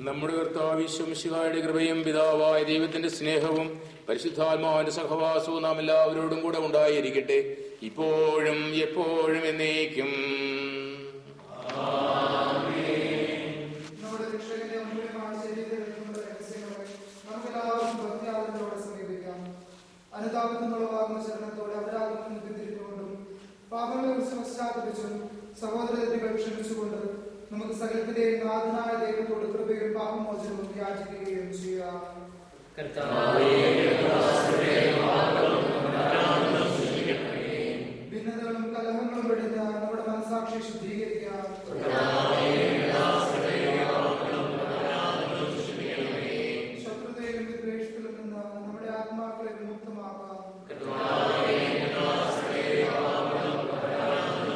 നമ്മുടെ കർത്താവിശ്വമിശിഹായുടെ കൃപയും പിതാവായ ദൈവത്തിന്റെ സ്നേഹവും പരിശുദ്ധാത്മാവിന്റെ സഹവാസവും നാം എല്ലാവരോടും കൂടെ ഉണ്ടായിരിക്കട്ടെ ഇപ്പോഴും എപ്പോഴും എന്നേക്കും നമ്മുടെ രക്ഷകന്റെ അമൂല്യമായ ശരീരത്തിലുള്ള രഹസ്യങ്ങളെ നമുക്കെല്ലാവർക്കും ഭക്തിയാദങ്ങളോടെ സമീപിക്കാം അനുതാപത്തിനുള്ളവാകുന്ന ശരണത്തോടെ അപരാധത്തിൽ നിന്ന് പിന്തിരിഞ്ഞുകൊണ്ടും പാപങ്ങളെ കുറിച്ച് പശ്ചാത്തപിച്ചും സഹോദരത്തെ ക്ഷമിച്ചുകൊണ്ട് നമുക്ക് സകലത്തിന്റെയും നാഥനായ ദൈവത്തോട് കൃപയും പാപമോചനവും യാചിക്കുകയും ചെയ്യാം കർത്താവേ